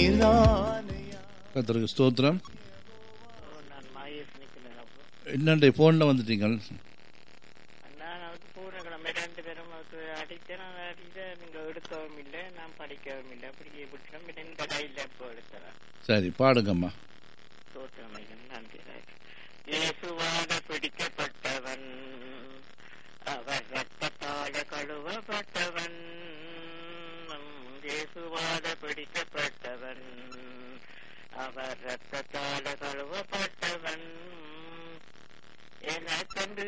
நீர்தானையா கத்தருக்கு ஸ்தோத்திரம் நான் மகேஷ் நிற்கிறேன் அப்போ என்னண்டே ஃபோனில் வந்துட்டீங்க நான் அதுக்கு பூனை கிழமை ரெண்டு பேரும் அதுக்கு அடித்தேன் நான் அடித்தேன் நீங்கள் எடுக்கவும் இல்லை நான் படிக்கவும் இல்லை அப்படியே விட்டுறேன் பின்ன இந்த கையில் இப்போ எடுக்கிறேன் சரி பாடுங்கம்மா தோற்றமைகள் நன்றி இயேசுவாக பிடிக்கப்பட்டவன் அவர் ரத்தத்தால கழுவப்பட்டவன் இயேசுவாக பிடிக்கப்பட்டவன் அவர் ரத்தத்தால கழுவப்பட்டவன் எனக்கென்று